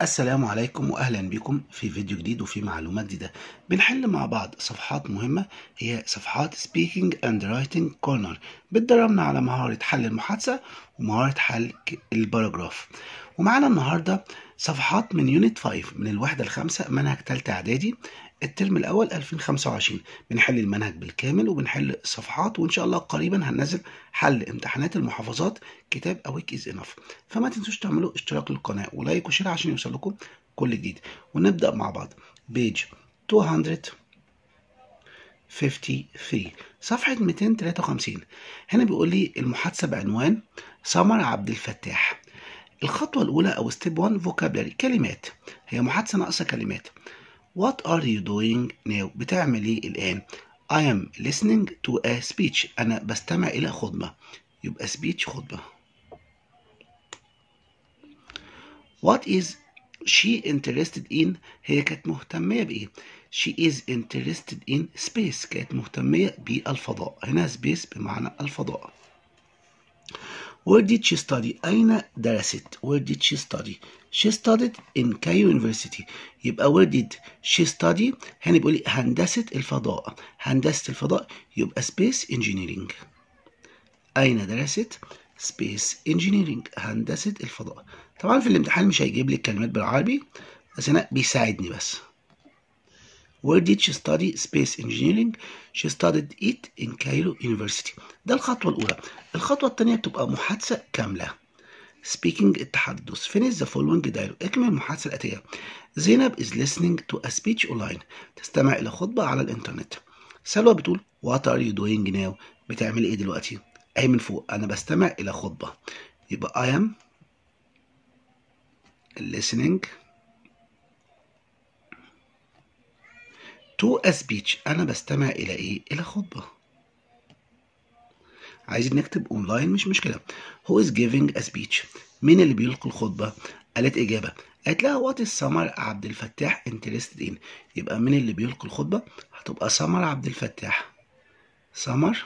السلام عليكم واهلا بكم في فيديو جديد وفي معلومات جديده بنحل مع بعض صفحات مهمه هي صفحات speaking and writing corner بتدربنا على مهاره حل المحادثه ومهاره حل الباراجراف ومعانا النهارده صفحات من يونت 5 من الوحده الخامسه منهج ثالثه اعدادي الترم الاول 2025 بنحل المنهج بالكامل وبنحل الصفحات وان شاء الله قريبا هننزل حل امتحانات المحافظات كتاب اويك از انف فما تنسوش تعملوا اشتراك للقناه ولايك وشير عشان يوصل لكم كل جديد ونبدا مع بعض بيج 253 صفحه 253 هنا بيقول لي المحادثه بعنوان سمر عبد الفتاح الخطوه الاولى او ستيب 1 فوكابلري كلمات هي محادثه ناقصه كلمات What are you doing now؟ بتعمل ايه الآن؟ I am listening to a speech. أنا بستمع إلى خطبة. يبقى speech خطبة. What is she interested in؟ هي كانت مهتمية بإيه؟ She is interested in space. كانت مهتمية بالفضاء. هنا space بمعنى الفضاء. Where did she study? أين درست? Where did she study? She studied in Cairo University. يبقى where did she study? هنا بيقول لي هندسة الفضاء. هندسة الفضاء يبقى space engineering. أين درست؟ space engineering. هندسة الفضاء. طبعا في الامتحان مش هيجيب لي الكلمات بالعربي بس هنا بيساعدني بس. Where did she study space engineering? She studied it in Cairo University. ده الخطوة الأولى. الخطوة الثانية بتبقى محادثة كاملة. Speaking التحدث. Finish the following dialogue. اكمل المحادثة الآتية. زينب is listening to a speech online. تستمع إلى خطبة على الإنترنت. سلوى بتقول What are you doing now? بتعمل إيه دلوقتي؟ أي من فوق أنا بستمع إلى خطبة. يبقى I am listening to a speech أنا بستمع إلى إيه؟ إلى خطبة. عايزين نكتب أونلاين مش مشكلة. Who is giving a speech؟ مين اللي بيلقي الخطبة؟ قالت إجابة. قالت لها وات is سمر عبد الفتاح interested in؟ يبقى مين اللي بيلقي الخطبة؟ هتبقى سمر عبد الفتاح. سمر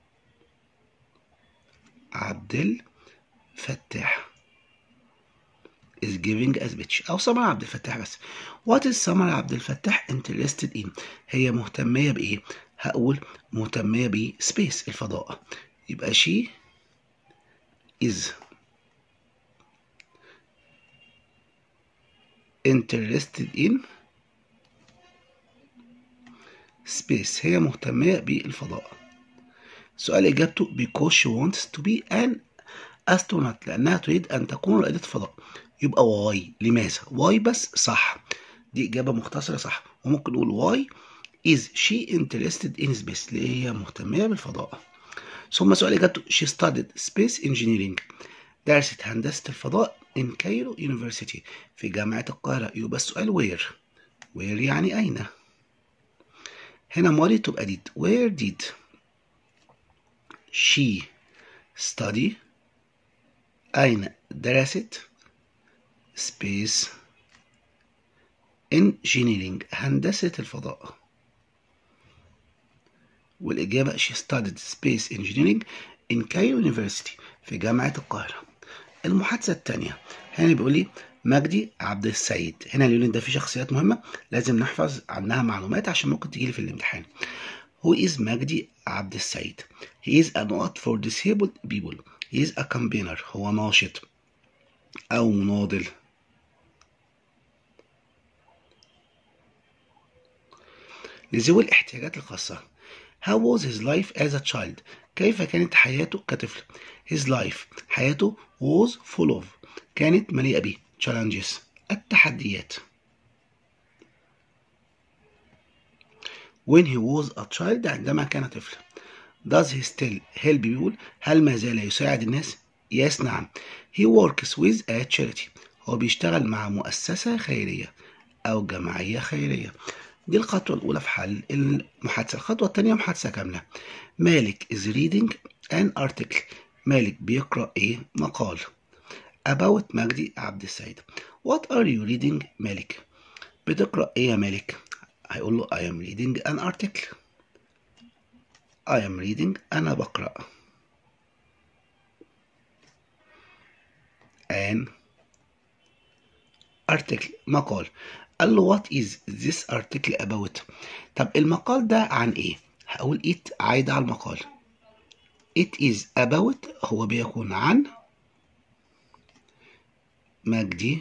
عبد الفتاح. is giving a speech أو سمر عبد الفتاح بس. What is سمر عبد الفتاح interested in؟ هي مهتمية بإيه؟ هقول مهتمية بسبيس الفضاء. يبقى she is interested in space هي مهتمية بالفضاء. سؤال إجابته because she wants to be an astronaut لأنها تريد أن تكون رائدة فضاء. يبقى واي لماذا واي بس صح دي إجابة مختصرة صح وممكن نقول واي is she interested in space ليه هي مهتمية بالفضاء ثم سؤال إجابته she studied space engineering درست هندسة الفضاء in Cairo University في جامعة القاهرة يبقى السؤال where where يعني أين هنا مالي تبقى did where did she study أين درست space engineering هندسة الفضاء والإجابة she studied space engineering in Cairo University في جامعة القاهرة المحادثة الثانية هنا بيقول لي مجدي عبد السيد هنا اليونت ده فيه شخصيات مهمة لازم نحفظ عنها معلومات عشان ممكن تجيلي في الامتحان Who is مجدي عبد السيد He is a not for disabled people He is a campaigner هو ناشط أو مناضل لذوي الاحتياجات الخاصة How was his life as a child كيف كانت حياته كطفل His life حياته was full of كانت مليئة ب challenges التحديات When he was a child عندما كان طفل Does he still help people هل ما زال يساعد الناس Yes نعم He works with a charity هو بيشتغل مع مؤسسة خيرية أو جمعية خيرية دي الخطوة الأولى في حل المحادثة الخطوة الثانية محادثة كاملة مالك is reading an article مالك بيقرأ إيه مقال about مجدي عبد السيد What are you reading مالك بتقرأ إيه يا مالك هيقول له I am reading an article I am reading أنا بقرأ an article مقال قال له what is this article about طب المقال ده عن ايه هقول it عايدة على المقال it is about هو بيكون عن مجدي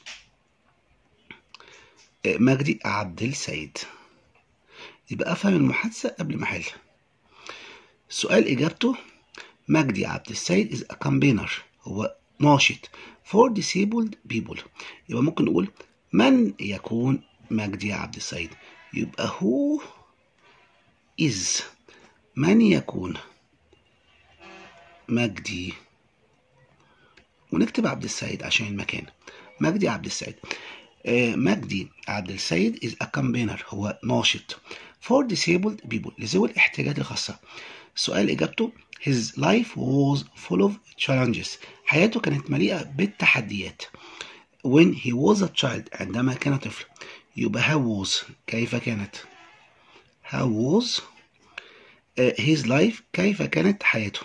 مجدي عبد السيد يبقى افهم المحادثة قبل ما احل السؤال اجابته مجدي عبد السيد is a campaigner هو ناشط for disabled people يبقى ممكن نقول من يكون مجدي عبد السيد يبقى who is من يكون مجدي ونكتب عبد السيد عشان المكان مجدي عبد السيد آه مجدي عبد السيد is a campaigner هو ناشط for disabled people لذوي الاحتياجات الخاصة السؤال إجابته his life was full of challenges حياته كانت مليئة بالتحديات when he was a child عندما كان طفل يبقى how was كيف كانت how was uh, his life كيف كانت حياته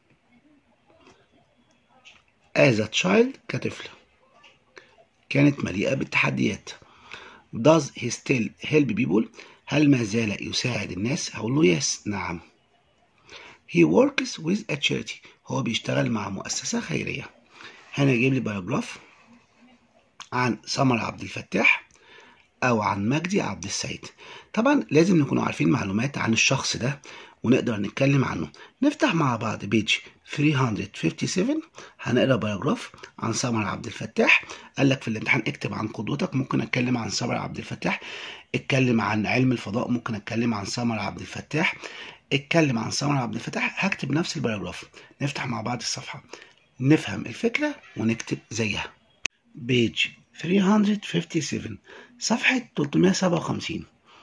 as a child كطفل كانت مليئة بالتحديات does he still help people هل ما زال يساعد الناس هقول له yes نعم he works with a charity هو بيشتغل مع مؤسسة خيرية هنا يجيب لي بايوجراف عن سمر عبد الفتاح أو عن مجدي عبد السيد طبعا لازم نكون عارفين معلومات عن الشخص ده ونقدر نتكلم عنه نفتح مع بعض بيج 357 هنقرا بايوجراف عن سمر عبد الفتاح قال لك في الامتحان اكتب عن قدوتك ممكن اتكلم عن سمر عبد الفتاح اتكلم عن علم الفضاء ممكن اتكلم عن سمر عبد الفتاح اتكلم عن سمر عبد الفتاح هكتب نفس البايوجراف نفتح مع بعض الصفحة نفهم الفكرة ونكتب زيها بيج 357 صفحة 357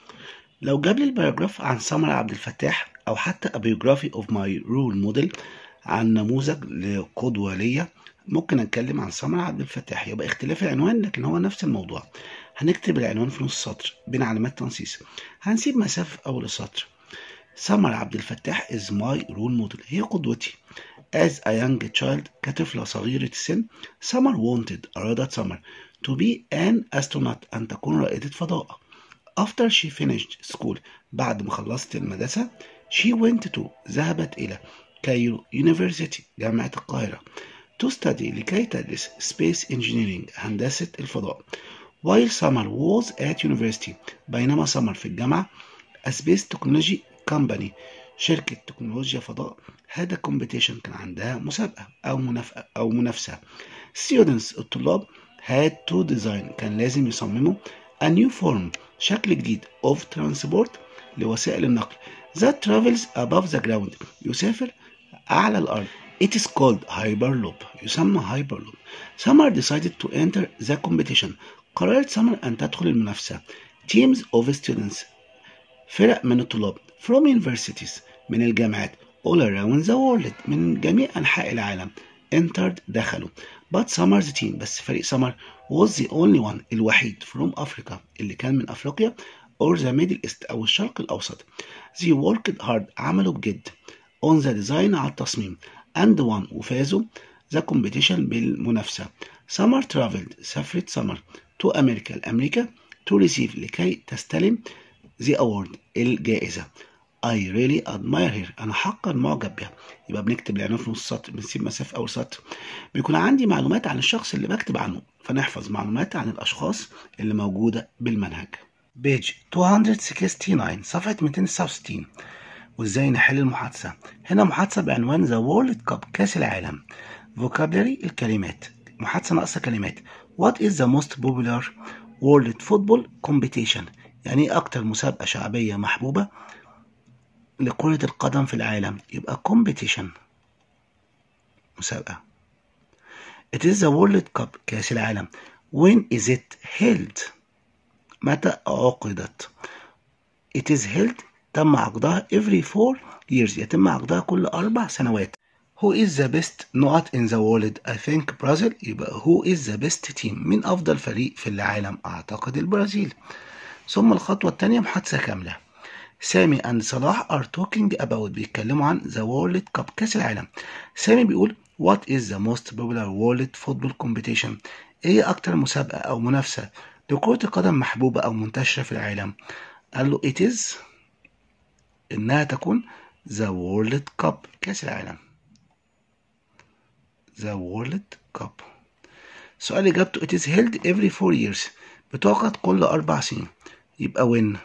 لو جاب لي البايوجراف عن سمر عبد الفتاح أو حتى a biography of my role model عن نموذج لقدوة ليا ممكن أتكلم عن سمر عبد الفتاح يبقى اختلاف العنوان لكن هو نفس الموضوع هنكتب العنوان في نص سطر بين علامات تنصيص هنسيب مسافة في أول السطر سمر عبد الفتاح is my role model هي قدوتي as a young child كطفلة صغيرة السن سمر wanted أرادت سمر to be an astronaut أن تكون رائدة فضاء after she finished school بعد ما خلصت المدرسة she went to ذهبت إلى كايرو University جامعة القاهرة to study لكي تدرس space engineering هندسة الفضاء while summer was at university بينما سمر في الجامعة a space technology company شركة تكنولوجيا فضاء هذا competition كان عندها مسابقة أو منافقة أو منافسة students الطلاب had to design كان لازم يصمموا a new form شكل جديد of transport لوسائل النقل that travels above the ground يسافر أعلى الأرض It is called Hyperloop يسمى Hyperloop Summer decided to enter the competition قررت سمر أن تدخل المنافسة Teams of students فرق من الطلاب from universities من الجامعات all around the world من جميع أنحاء العالم entered دخلوا but Summer's team بس فريق سمر was the only one الوحيد from Africa اللي كان من أفريقيا or the Middle East أو الشرق الأوسط they worked hard عملوا بجد on the design على التصميم and won وفازوا the competition بالمنافسة Summer traveled سافرت سمر to America لأمريكا to receive لكي تستلم the award الجائزة I really admire her أنا حقا معجب بها يبقى بنكتب العنوان في نص سطر بنسيب مسافة أول سطر بيكون عندي معلومات عن الشخص اللي بكتب عنه فنحفظ معلومات عن الأشخاص اللي موجودة بالمنهج بيج 269 صفحة 269 وازاي نحل المحادثة هنا محادثة بعنوان ذا وورلد كاب كأس العالم vocabulary الكلمات محادثة ناقصة كلمات What is the most popular world football competition يعني ايه أكتر مسابقة شعبية محبوبة لكرة القدم في العالم يبقى competition مسابقة It is the World Cup كأس العالم When is it held متى عقدت It is held تم عقدها every four years يتم عقدها كل أربع سنوات Who is the best not in the world I think Brazil يبقى who is the best team من أفضل فريق في العالم أعتقد البرازيل ثم الخطوة الثانية محادثة كاملة سامي and صلاح are talking about بيتكلموا عن the world cup كأس العالم سامي بيقول what is the most popular world football competition ايه اكتر مسابقة او منافسة لكرة القدم محبوبة او منتشرة في العالم قال له it is انها تكون the world cup كاس العالم the world cup سؤال اجابته it is held every four years بتعقد كل اربع سنين يبقى when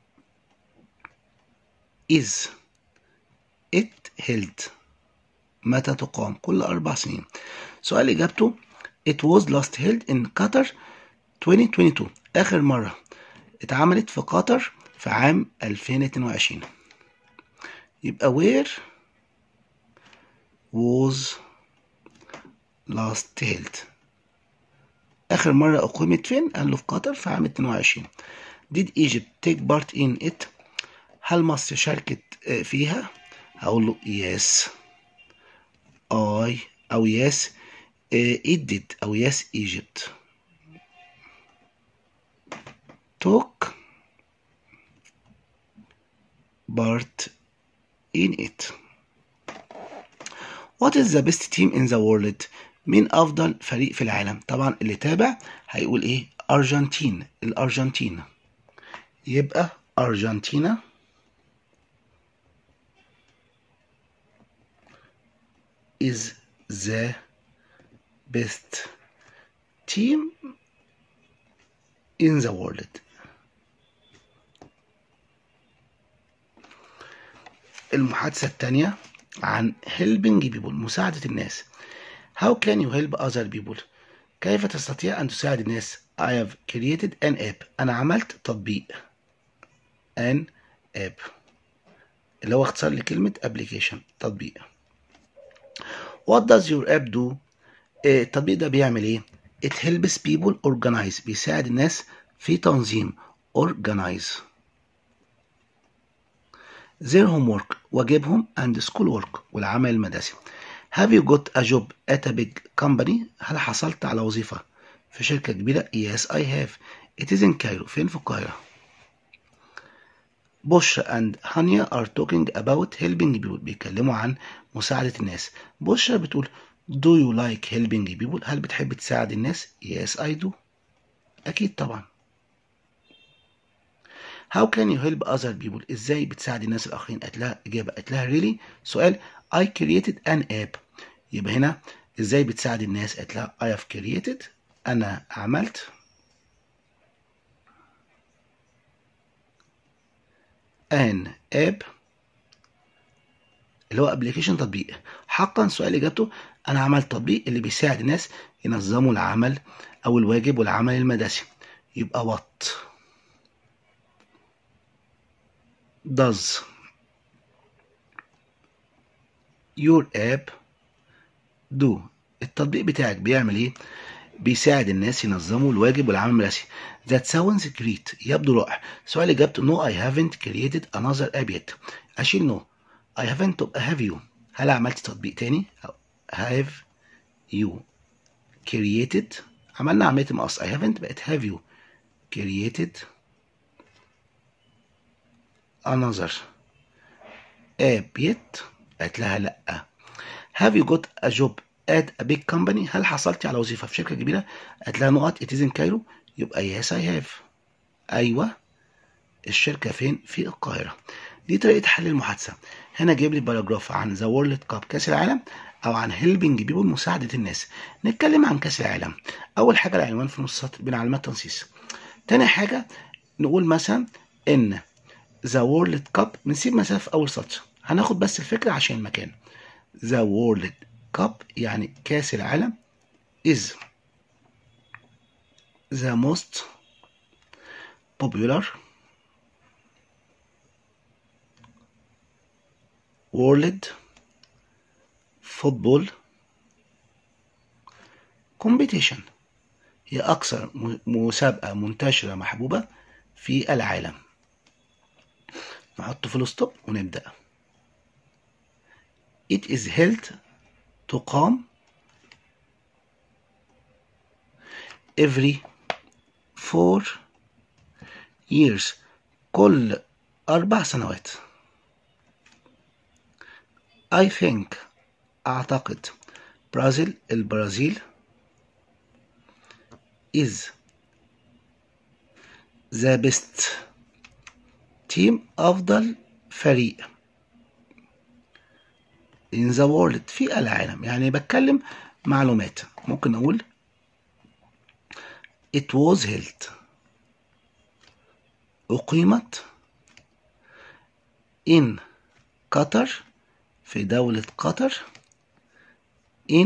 is it held متى تقام كل أربع سنين سؤال إجابته it was last held in Qatar 2022 آخر مرة اتعملت في قطر في عام 2022 يبقى where was last held آخر مرة أقيمت فين؟ قال له في قطر في عام 22 Did Egypt take part in it؟ هل مصر شاركت فيها؟ هقول له yes I أو yes it did أو yes Egypt took part in it What is the best team in the world مين أفضل فريق في العالم طبعا اللي تابع هيقول إيه أرجنتين الأرجنتين يبقى أرجنتينا is the best team in the world المحادثة الثانية عن helping people مساعدة الناس How can you help other people كيف تستطيع أن تساعد الناس I have created an app أنا عملت تطبيق an app اللي هو اختصار لكلمة application تطبيق What does your app do التطبيق ده بيعمل ايه It helps people organize بيساعد الناس في تنظيم organize their homework واجبهم and school work والعمل المدرسي Have you got a job at a big company هل حصلت على وظيفة في شركة كبيرة Yes I have It is in Cairo فين في القاهرة بوش and هانيا are talking about helping people بيتكلموا عن مساعدة الناس بوش بتقول Do you like helping people هل بتحب تساعد الناس Yes I do أكيد طبعا How can you help other people ازاي بتساعد الناس الآخرين قالت لها إجابة قالت لها really سؤال I created an app يبقى هنا ازاي بتساعد الناس قالت لها I have created أنا عملت an app اللي هو ابلكيشن تطبيق حقا سؤال اجابته انا عملت تطبيق اللي بيساعد الناس ينظموا العمل او الواجب والعمل المدرسي يبقى what does your app do التطبيق بتاعك بيعمل ايه بيساعد الناس ينظموا الواجب والعمل المدرسي that sounds great يبدو رائع سؤال اجابته no I haven't created another app yet اشيل no I haven't تبقى have you هل عملت تطبيق تاني have you created عملنا عملية مقص I haven't بقت have you created another app yet قالت لها لأ have you got a job at a big company هل حصلتي على وظيفة في شركة كبيرة قالت لها نقط it is in Cairo يبقى yes I have أيوة الشركة فين في القاهرة دي طريقة حل المحادثة هنا جايب لي باراجراف عن ذا وورلد كاب كأس العالم أو عن هيلبنج بيبول مساعدة الناس نتكلم عن كأس العالم أول حاجة العنوان في نص سطر بين علامات تنصيص تاني حاجة نقول مثلا إن ذا وورلد كاب بنسيب مسافة في أول سطر هناخد بس الفكرة عشان المكان ذا وورلد كاب يعني كأس العالم is the most popular world football competition هي أكثر مسابقة منتشرة محبوبة في العالم نحط فول ستوب ونبدأ It is held تقام every four years كل أربع سنوات I think أعتقد برازيل البرازيل is the best team أفضل فريق in the world في العالم يعني بتكلم معلومات ممكن أقول it was held أقيمت in قطر في دولة قطر in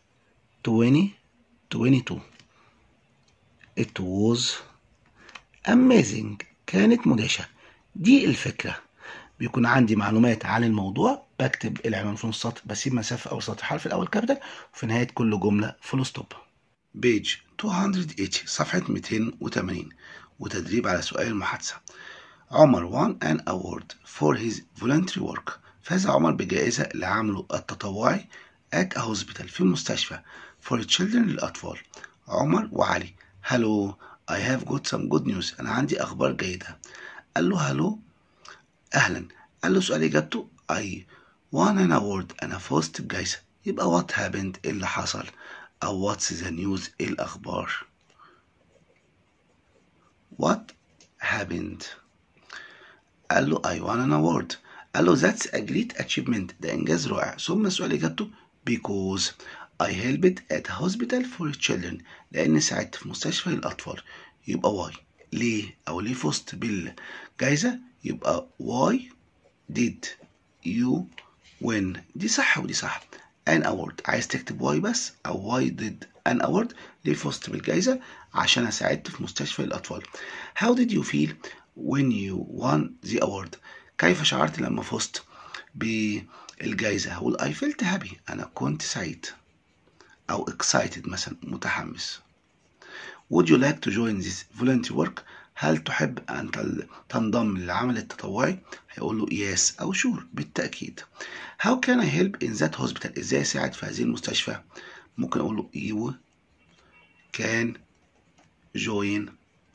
2022 it was amazing كانت مدهشة دي الفكرة بيكون عندي معلومات عن الموضوع بكتب العنوان في نص سطر بسيب مسافة أول سطر حرف الأول كابيتال وفي نهاية كل جملة فول ستوب بيج 280 صفحة 280 وتدريب على سؤال المحادثة عمر won an award for his voluntary work فاز عمر بجائزة لعمله التطوعي at a hospital في مستشفى for children للأطفال عمر وعلي hello I have got some good news أنا عندي أخبار جيدة قال له هلو أهلا قال له سؤال إجابته I won an award أنا فزت بجائزة يبقى what happened إيه اللي حصل أو what's the news إيه الأخبار what happened قال له I won an award قال له that's a great achievement ده إنجاز رائع ثم السؤال إجابته because I helped at a hospital for children لأني ساعدت في مستشفى للأطفال يبقى why ليه أو ليه فزت بالجائزة يبقى why did you win دي صح ودي صح an award عايز تكتب why بس أو why did an award ليه فزت بالجائزة عشان ساعدت في مستشفى للأطفال how did you feel when you won the award كيف شعرت لما فزت بالجائزة هقول I felt happy أنا كنت سعيد أو excited مثلا متحمس Would you like to join this volunteer work هل تحب أن تنضم للعمل التطوعي هيقول له yes أو sure بالتأكيد How can I help in that hospital إزاي أساعد في هذه المستشفى ممكن أقول له you can join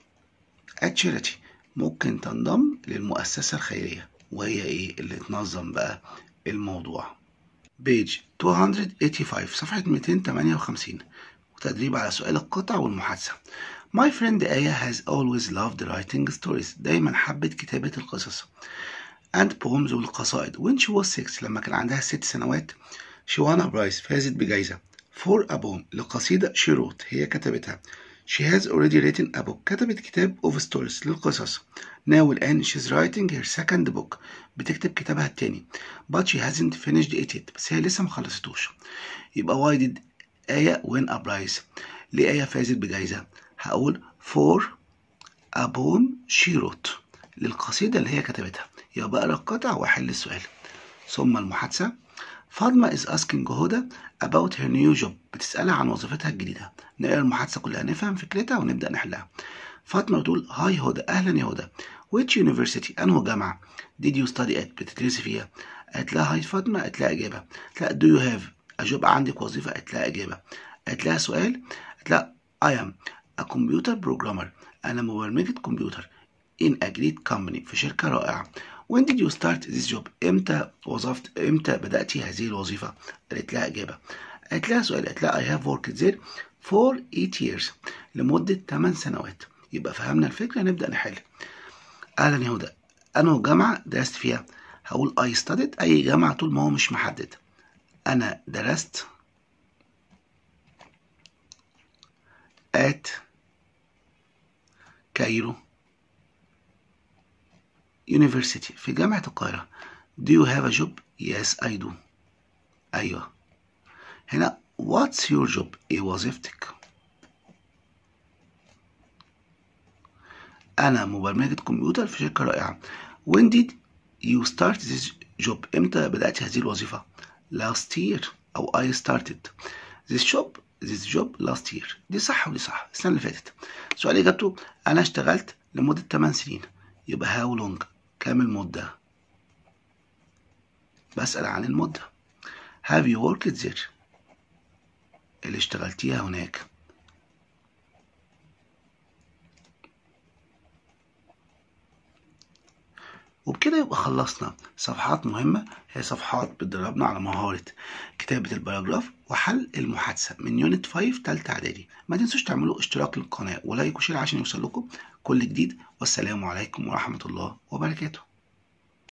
a charity ممكن تنضم للمؤسسة الخيرية وهي إيه اللي تنظم بقى الموضوع بيج 285 صفحة 258 وتدريب على سؤال القطع والمحادثة My friend Aya has always loved writing stories دايما حبت كتابة القصص and poems والقصائد when she was six لما كان عندها ست سنوات she won a prize فازت بجائزة for a poem لقصيدة she wrote هي كتبتها She has already written a book كتبت كتاب of stories للقصص now الآن she's writing her second book بتكتب كتابها التاني but she hasn't finished it yet بس هي لسه مخلصتوش يبقى why did آية win a prize ليه آية فازت بجائزة هقول for a poem she wrote للقصيدة اللي هي كتبتها يبقى بقرا القطع وأحل السؤال ثم المحادثة فاطمة is asking هدى about her new job بتسألها عن وظيفتها الجديدة نقرا المحادثة كلها نفهم فكرتها ونبدأ نحلها فاطمة بتقول هاي هدى أهلا يا هدى which university أنه جامعة did you study at بتدرسي فيها قالت لها هاي فاطمة قالت لها إجابة قالت لها do you have أجوب عندك وظيفة قالت لها إجابة قالت لها سؤال قالت لها I am a computer programmer أنا مبرمجة كمبيوتر in a great company في شركة رائعة When did you start this job؟ امتى وظفت امتى بدأتي هذه الوظيفة؟ قالت لها إجابة. قالت لها سؤال قالت لها I have worked there for 8 years لمدة 8 سنوات. يبقى فهمنا الفكرة نبدأ نحل. أهلا يا هدى. أنا جامعة درست فيها. هقول I studied أي جامعة طول ما هو مش محدد. أنا درست at كايرو University في جامعة القاهرة Do you have a job? Yes I do أيوة هنا What's your job? إيه وظيفتك؟ أنا مبرمجة كمبيوتر في شركة رائعة When did you start this job? إمتى بدأت هذه الوظيفة؟ Last year أو I started this job this job last year دي صح ودي صح السنة اللي فاتت سؤال إجابته أنا اشتغلت لمدة 8 سنين يبقى how long كام المدة بسأل عن المدة have you worked there اللي اشتغلتيها هناك وبكده يبقى خلصنا صفحات مهمة هي صفحات بتدربنا على مهارة كتابة الباراجراف وحل المحادثة من يونت 5 تالتة إعدادي ما تنسوش تعملوا اشتراك للقناة ولايك وشير عشان يوصل لكم كل جديد والسلام عليكم ورحمة الله وبركاته